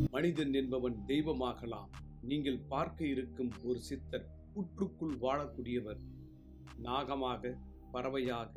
மனிதன் என்பவன் தெய்வமாகலாம் நீங்கள் பார்க்க இருக்கும் ஒரு சித்தர் புற்றுக்குள் வாழக்கூடியவர் நாகமாக பறவையாக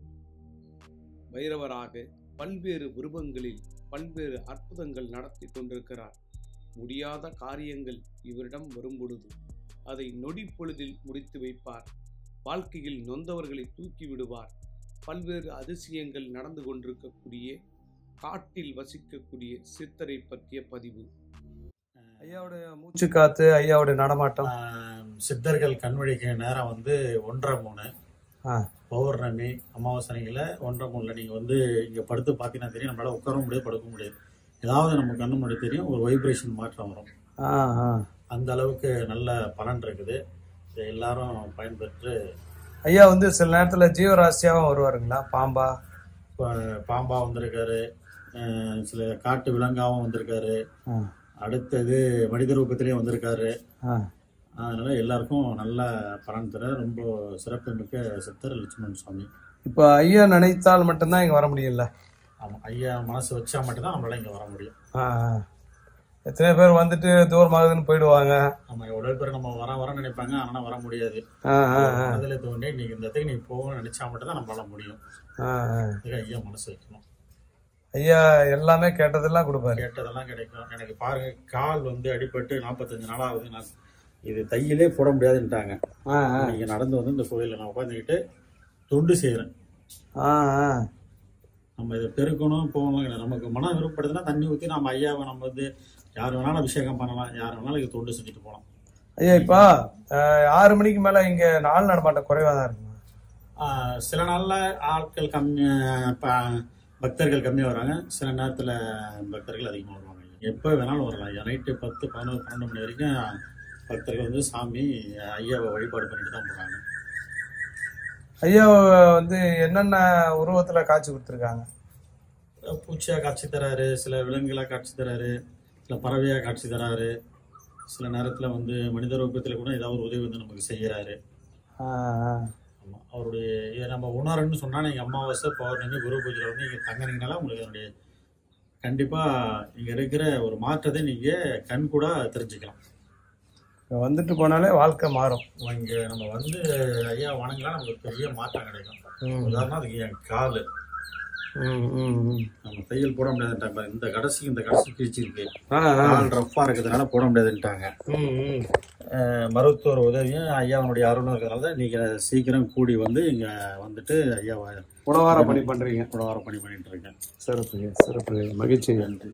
வைரவராக பல்வேறு உருவங்களில் பல்வேறு அற்புதங்கள் நடத்தி கொண்டிருக்கிறார் முடியாத காரியங்கள் இவரிடம் வரும்பொழுது அதை நொடி பொழுதில் முடித்து வைப்பார் வாழ்க்கையில் நொந்தவர்களை தூக்கி விடுவார் பல்வேறு அதிசயங்கள் நடந்து கொண்டிருக்கக்கூடிய காட்டில் வசிக்கக்கூடிய சித்தரை பற்றிய பதிவு ஐயாவுடைய மூச்சு காத்து ஐயாவுடைய நடமாட்டம் ஆஹ் சித்தர்கள் கண்வழிக்கு நேரம் வந்து ஒன்றரை மூணு ஆ. பௌர்ணமி அமாவாசனைகளை ஒன்றரை மூணுல நீங்க வந்து இங்க படுத்து பார்த்தீங்கன்னா தெரியும் நம்மளால உட்காரவும் முடியாது படுக்க முடியாது ஏதாவது நம்ம கண்ணு முன்னாடி தெரியும் ஒரு வைப்ரேஷன் மாற்றம் வரும் ஆ ஆ அந்த அளவுக்கு நல்ல பலன் இருக்குது இதை எல்லாரும் பயன்பெற்று ஐயா வந்து சில நேரத்துல ஜீவராசியாவும் வருவாருங்களா பாம்பா பா- பாம்பா வந்திருக்காரு ஆஹ் சில காட்டு விலங்காவும் வந்திருக்காரு ஆ, அடுத்தது மனித ரூபத்திலேயே வந்திருக்காரு ஆ. அதனால எல்லாருக்கும் நல்ல பலன் தர ரொம்ப சிறப்புமிக்க சித்தர் லட்சுமணன் சுவாமி இப்போ ஐயா நினைத்தால் மட்டும்தான் இங்க வர முடியல ஆமா ஐயா மனசு வச்சா மட்டும்தான் நம்மளால இங்க வர முடியும் ஆ, ஆ. எத்தனை பேர் வந்துட்டு தூரமாகுதுன்னு போயிடுவாங்க நம்ம எவ்வளவு பேர் நம்ம வர வர நினைப்பாங்க ஆனா வர முடியாது ஆ, ஆ, ஆ. அதுல தோண்டி இன்னைக்கு இந்த இடத்துக்கு நீ போகணும்னு நினைச்சா மட்டும்தான் நம்மளால முடியும் ஆ, ஆ. அதுக்கு ஐயா மனசு வைக்கணும் ஐயா எல்லாமே கேட்டதெல்லாம் கொடுப்பாரு கேட்டதெல்லாம் கிடைக்கும் எனக்கு பாருங்க கால் வந்து அடிபட்டு நாற்பத்தஞ்சு நாள் ஆகுது நான் இது தையிலே போட முடியாதுன்ட்டாங்க ஆ, ஆ. நீங்க நடந்து வந்து இந்த கோயிலில் நான் உட்காந்துக்கிட்டு தொண்டு செய்யறேன் ஆ, ஆ. நம்ம இதை பெருக்கணும் போகணும் இல்லை. நமக்கு மனம் விருப்பப்படுதுன்னா தண்ணி ஊற்றி நம்ம ஐயாவை நம்ம வந்து யார் வேணாலும் அபிஷேகம் பண்ணலாம் யார் வேணாலும் இது தொண்டு செஞ்சுட்டு போகலாம் ஐயா இப்போ ஆஹ், ஆறு மணிக்கு மேல இங்க நாள் நடமாட்டம் குறைவா தான் இருக்குமா ஆஹ் சில நாள்ல ஆட்கள் கம்மி ப- பக்தர்கள் கம்மியா வராங்க சில நேரத்துல பக்தர்கள் அதிகமா வருவாங்க எப்போ வேணாலும் வரலாம் ஐயா நைட்டு பத்து பதினோரு பன்னெண்டு மணி வரைக்கும் பக்தர்கள் வந்து சாமி ஐயாவை வழிபாடு பண்ணிட்டு தான் போறாங்க ஐயா வந்து என்னென்ன உருவத்துல காட்சி கொடுத்துருக்காங்க பூச்சியா காட்சி தராரு சில விலங்குகளா காட்சி தராரு சில பறவையா காட்சி தராரு சில நேரத்துல வந்து மனித ரூபத்துல கூட ஏதாவது ஒரு உதவி வந்து நமக்கு செய்யறாரு ஆமா அவருடைய இதை நம்ம உணரணும்னு சொன்னா நீங்க அமாவாசை பௌர்ணமி குரு பூஜையில வந்து நீங்க தங்கினீங்கனால உங்களுக்கு அதனுடைய கண்டிப்பா இங்க இருக்கிற ஒரு மாற்றத்தை நீங்க கண் கூட தெரிஞ்சுக்கலாம் வந்துட்டு போனாலே வாழ்க்கை மாறும் இங்க நம்ம வந்து ஐயா வணங்கலாம் நமக்கு பெரிய மாற்றம் கிடைக்கும் ம். உதாரணம் அதுக்கு என் காலு ம், ம், ம். நம்ம தையல் போட முடியாதுன்ட்டாங்க இந்த கடைசி இந்த கடைசி கிழிச்சு இருக்கு ஆ, ஆ. கால் ரஃப்பா இருக்கிறதுனால போட முடியாதுன்ட்டாங்க ம், ம். அஹ் மருத்துவர் உதவியும் ஐயாவுடைய அருளும் இருக்கிறதால தான் நீங்க சீக்கிரம் கூடி வந்து இங்க வந்துட்டு ஐயாவை உணவார பணி பண்றீங்க உடவார பணி பண்ணிட்டு இருக்கேன் சிறப்பு சிறப்பு மகிழ்ச்சி நன்றி